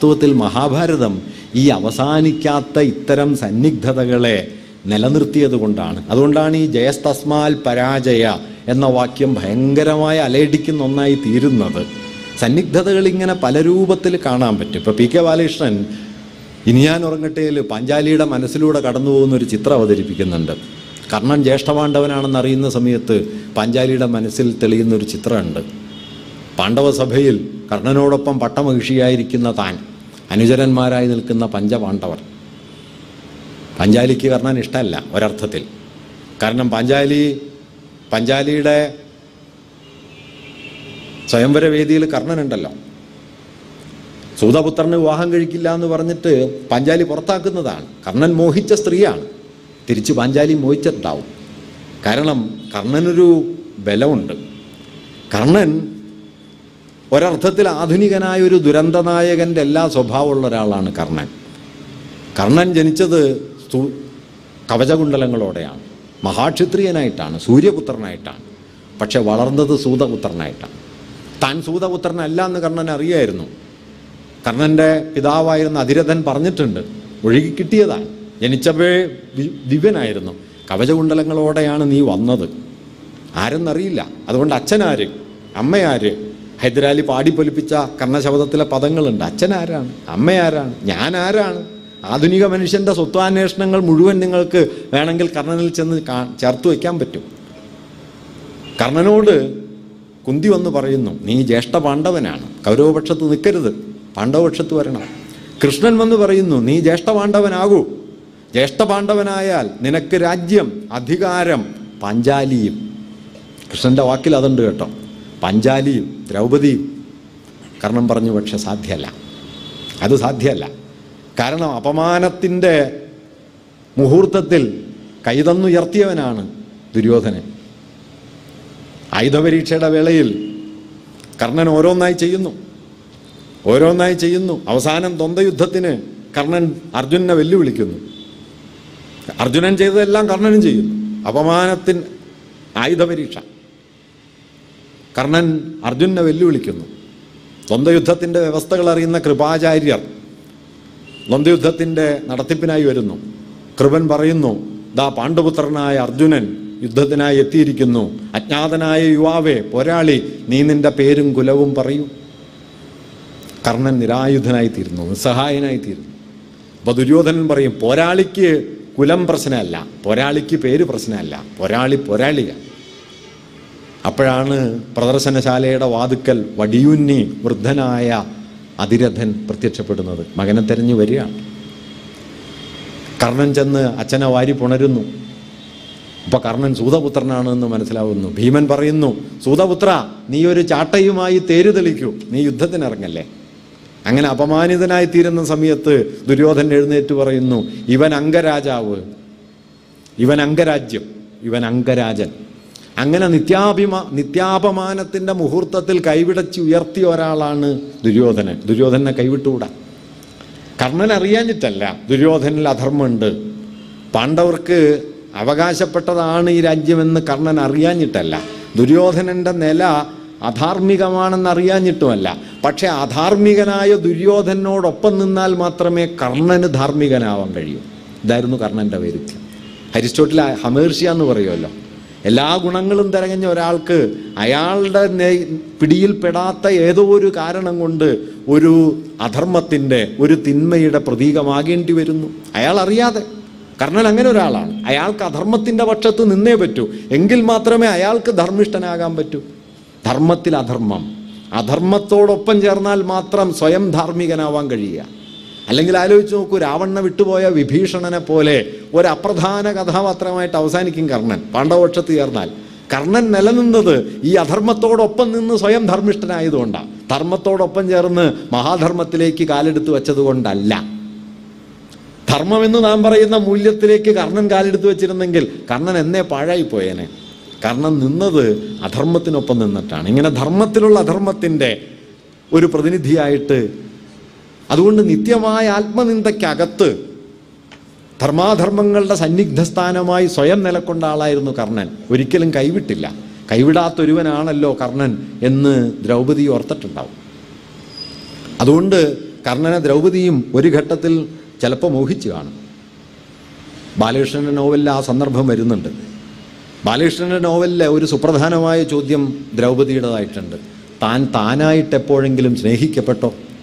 വാസ്തവത്തിൽ മഹാഭാരതം ഈ അവസാനിക്കാത്ത ഇത്തരം സന്നിഗ്ധതകളെ നിലനിർത്തിയത് കൊണ്ടാണ് അതുകൊണ്ടാണ് ഈ ജയസ്തസ്മാൽ പരാജയ എന്ന വാക്യം ഭയങ്കരമായ അലയടിക്കുന്ന ഒന്നായി തീരുന്നത് സന്നിഗ്ധതകൾ ഇങ്ങനെ പല രൂപത്തിൽ കാണാൻ പറ്റും ഇപ്പോൾ പി കെ ബാലകൃഷ്ണൻ ഇനി ഞാൻ ഉറങ്ങട്ടേൽ പാഞ്ചാലിയുടെ മനസ്സിലൂടെ കടന്നു പോകുന്ന ഒരു ചിത്രം അവതരിപ്പിക്കുന്നുണ്ട് കർണൻ ജ്യേഷ്ഠപാണ്ഡവനാണെന്ന് അറിയുന്ന സമയത്ത് പാഞ്ചാലിയുടെ മനസ്സിൽ തെളിയുന്ന ഒരു ചിത്രമുണ്ട് പാണ്ഡവസഭയിൽ കർണനോടൊപ്പം പട്ടമഹിഷിയായിരിക്കുന്ന താൻ അനുചരന്മാരായി നിൽക്കുന്ന പഞ്ചപാണ്ഡവർ പാഞ്ചാലിക്ക് കർണൻ ഇഷ്ടമല്ല ഒരർത്ഥത്തിൽ കാരണം പാഞ്ചാലി പാഞ്ചാലിയുടെ സ്വയംവര വേദിയിൽ കർണനുണ്ടല്ലോ സൂതപുത്രന് വിവാഹം കഴിക്കില്ല എന്ന് പറഞ്ഞിട്ട് പാഞ്ചാലി പുറത്താക്കുന്നതാണ് കർണൻ മോഹിച്ച സ്ത്രീയാണ് തിരിച്ച് പാഞ്ചാലി മോഹിച്ചിട്ടുണ്ടാവും കാരണം കർണനൊരു ബലമുണ്ട് കർണൻ ഒരർത്ഥത്തിൽ ആധുനികനായ ഒരു ദുരന്തനായകൻ്റെ എല്ലാ സ്വഭാവമുള്ള ഒരാളാണ് കർണൻ കർണൻ ജനിച്ചത് സു- കവചകുണ്ടലങ്ങളോടെയാണ് മഹാക്ഷത്രിയനായിട്ടാണ് സൂര്യപുത്രനായിട്ടാണ് പക്ഷെ വളർന്നത് സൂതപുത്രനായിട്ടാണ് താൻ സൂതപുത്രനല്ല എന്ന് കർണൻ അറിയായിരുന്നു കർണൻ്റെ പിതാവായിരുന്ന അതിരഥൻ പറഞ്ഞിട്ടുണ്ട് ഒഴുകി കിട്ടിയതാണ് ജനിച്ചപ്പോഴേ വി- ദിവ്യനായിരുന്നു കവചകുണ്ടലങ്ങളോടെയാണ് നീ വന്നത് ആരെന്നറിയില്ല അതുകൊണ്ട് അച്ഛനാര് അമ്മയാര് ഹൈദരാലി പാടിപ്പൊലിപ്പിച്ച കർണശബ്ദത്തിലെ പദങ്ങളുണ്ട് അച്ഛനാരാണ് അമ്മയാരാണ് ഞാൻ ആരാണ് ആധുനിക മനുഷ്യൻ്റെ സ്വത്വാന്വേഷണങ്ങൾ മുഴുവൻ നിങ്ങൾക്ക് വേണമെങ്കിൽ കർണനിൽ ചെന്ന് കാ- ചേർത്ത് വയ്ക്കാൻ പറ്റും കർണനോട് കുന്തി വന്ന് പറയുന്നു നീ ജ്യേഷ്ഠ പാണ്ഡവനാണ് കൗരവപക്ഷത്ത് നിൽക്കരുത് പാണ്ഡവപക്ഷത്ത് വരണം കൃഷ്ണൻ വന്ന് പറയുന്നു നീ ജ്യേഷ്ഠ പാണ്ഡവനാകൂ ജ്യേഷ്ഠ പാണ്ഡവനായാൽ നിനക്ക് രാജ്യം അധികാരം പാഞ്ചാലിയും കൃഷ്ണൻ്റെ വാക്കിൽ അതുണ്ട് കേട്ടോ പാഞ്ചാലിയും ദ്രൗപദിയും കർണൻ പറഞ്ഞു പക്ഷെ സാധ്യമല്ല അത് സാധ്യമല്ല കാരണം അപമാനത്തിൻ്റെ മുഹൂർത്തത്തിൽ കൈതന്നുയർത്തിയവനാണ് ദുര്യോധനൻ ആയുധപരീക്ഷയുടെ വേളയിൽ കർണൻ ഓരോന്നായി ചെയ്യുന്നു ഓരോന്നായി ചെയ്യുന്നു അവസാനം ദ്വന്ദ്വയുദ്ധത്തിന് കർണൻ അർജുനനെ വെല്ലുവിളിക്കുന്നു അർജുനൻ ചെയ്തതെല്ലാം കർണനും ചെയ്യുന്നു അപമാനത്തിൻ ആയുധപരീക്ഷ കർണൻ അർജുനനെ വെല്ലുവിളിക്കുന്നു ദ്വന്ദ്വയുദ്ധത്തിൻ്റെ വ്യവസ്ഥകൾ അറിയുന്ന കൃപാചാര്യർ ദ്വന്ദ്വയുദ്ധത്തിൻ്റെ നടത്തിപ്പിനായി വരുന്നു കൃപൻ പറയുന്നു ദാ പാണ്ഡുപുത്രനായ അർജുനൻ യുദ്ധത്തിനായി എത്തിയിരിക്കുന്നു അജ്ഞാതനായ യുവാവേ പോരാളി നീ നിന്റെ പേരും കുലവും പറയൂ കർണൻ നിരായുധനായി തീരുന്നു നിസ്സഹായനായി തീരുന്നു അപ്പോൾ ദുര്യോധനൻ പറയും പോരാളിക്ക് കുലം പ്രശ്നമല്ല പോരാളിക്ക് പേര് പ്രശ്നമല്ല പോരാളി പോരാളിക അപ്പോഴാണ് പ്രദർശനശാലയുടെ വാതുക്കൽ വടിയുന്നി വൃദ്ധനായ അതിരഥൻ പ്രത്യക്ഷപ്പെടുന്നത് മകനെ തെരഞ്ഞു വരികയാണ് കർണൻ ചെന്ന് അച്ഛനെ വാരി പുണരുന്നു അപ്പൊ കർണൻ സൂതപുത്രനാണ് എന്ന് മനസ്സിലാവുന്നു ഭീമൻ പറയുന്നു സൂതപുത്ര നീ ഒരു ചാട്ടയുമായി തേര് തെളിക്കൂ നീ യുദ്ധത്തിനിറങ്ങല്ലേ അങ്ങനെ അപമാനിതനായി തീരുന്ന സമയത്ത് ദുര്യോധൻ എഴുന്നേറ്റ് പറയുന്നു ഇവൻ അംഗരാജാവ് ഇവൻ അംഗരാജ്യം ഇവൻ അംഗരാജൻ അങ്ങനെ നിത്യാഭിമാ നിത്യാപമാനത്തിൻ്റെ മുഹൂർത്തത്തിൽ കൈവിടച്ച് ഉയർത്തിയ ഒരാളാണ് ദുര്യോധനൻ ദുര്യോധനെ കൈവിട്ടുകൂടാ കർണൻ അറിയാഞ്ഞിട്ടല്ല ദുര്യോധനിൽ അധർമ്മമുണ്ട് പാണ്ഡവർക്ക് അവകാശപ്പെട്ടതാണ് ഈ രാജ്യമെന്ന് കർണൻ അറിയാഞ്ഞിട്ടല്ല ദുര്യോധനൻ്റെ നില അധാർമികമാണെന്ന് അറിയാഞ്ഞിട്ടുമല്ല പക്ഷേ അധാർമികനായ ദുര്യോധനോടൊപ്പം നിന്നാൽ മാത്രമേ കർണന് ധാർമ്മികനാവാൻ കഴിയൂ ഇതായിരുന്നു കർണൻ്റെ വൈരുദ്ധ്യം അരിസ്റ്റോട്ടിൽ ഹമേർഷ്യ എന്ന് പറയുമല്ലോ എല്ലാ ഗുണങ്ങളും തിരഞ്ഞ ഒരാൾക്ക് അയാളുടെ നെ- പിടിയിൽപ്പെടാത്ത ഏതോ ഒരു കാരണം കൊണ്ട് ഒരു അധർമ്മത്തിൻ്റെ ഒരു തിന്മയുടെ പ്രതീകമാകേണ്ടി വരുന്നു അയാൾ അറിയാതെ കർണൻ അങ്ങനെ ഒരാളാണ് അയാൾക്ക് അധർമ്മത്തിൻ്റെ പക്ഷത്ത് നിന്നേ പറ്റൂ എങ്കിൽ മാത്രമേ അയാൾക്ക് ധർമ്മിഷ്ഠനാകാൻ പറ്റൂ ധർമ്മത്തിൽ അധർമ്മം അധർമ്മത്തോടൊപ്പം ചേർന്നാൽ മാത്രം സ്വയം ധാർമ്മികനാവാൻ കഴിയുക അല്ലെങ്കിൽ ആലോചിച്ച് നോക്കൂ രാവണ വിട്ടുപോയ വിഭീഷണനെ പോലെ ഒരു അപ്രധാന കഥാപാത്രമായിട്ട് അവസാനിക്കും കർണൻ പാണ്ഡവപക്ഷത്ത് ചേർന്നാൽ കർണൻ നിലനിന്നത് ഈ അധർമ്മത്തോടൊപ്പം നിന്ന് സ്വയം ധർമ്മിഷ്ഠനായതുകൊണ്ടാണ് ധർമ്മത്തോടൊപ്പം ചേർന്ന് മഹാധർമ്മത്തിലേക്ക് കാലെടുത്ത് വെച്ചതുകൊണ്ടല്ല ധർമ്മമെന്ന് നാം പറയുന്ന മൂല്യത്തിലേക്ക് കർണൻ കാലെടുത്ത് വെച്ചിരുന്നെങ്കിൽ കർണൻ എന്നേ പാഴായി പോയേനെ കർണൻ നിന്നത് അധർമ്മത്തിനൊപ്പം നിന്നിട്ടാണ് ഇങ്ങനെ ധർമ്മത്തിലുള്ള അധർമ്മത്തിൻ്റെ ഒരു പ്രതിനിധിയായിട്ട് അതുകൊണ്ട് നിത്യമായ ആത്മനിന്ദയ്ക്കകത്ത് ധർമാധർമ്മങ്ങളുടെ സന്നിഗ്ധസ്ഥാനമായി സ്വയം നിലക്കൊണ്ട ആളായിരുന്നു കർണൻ ഒരിക്കലും കൈവിട്ടില്ല കൈവിടാത്തൊരുവനാണല്ലോ കർണൻ എന്ന് ദ്രൗപദി ഓർത്തിട്ടുണ്ടാവും അതുകൊണ്ട് കർണനെ ദ്രൗപദിയും ഒരു ഘട്ടത്തിൽ ചിലപ്പോൾ മോഹിച്ചു കാണും ബാലകൃഷ്ണൻ്റെ നോവലിൽ ആ സന്ദർഭം വരുന്നുണ്ട് ബാലകൃഷ്ണൻ്റെ നോവലിലെ ഒരു സുപ്രധാനമായ ചോദ്യം ദ്രൗപദിയുടേതായിട്ടുണ്ട് താൻ താനായിട്ട് എപ്പോഴെങ്കിലും സ്നേഹിക്കപ്പെട്ടോ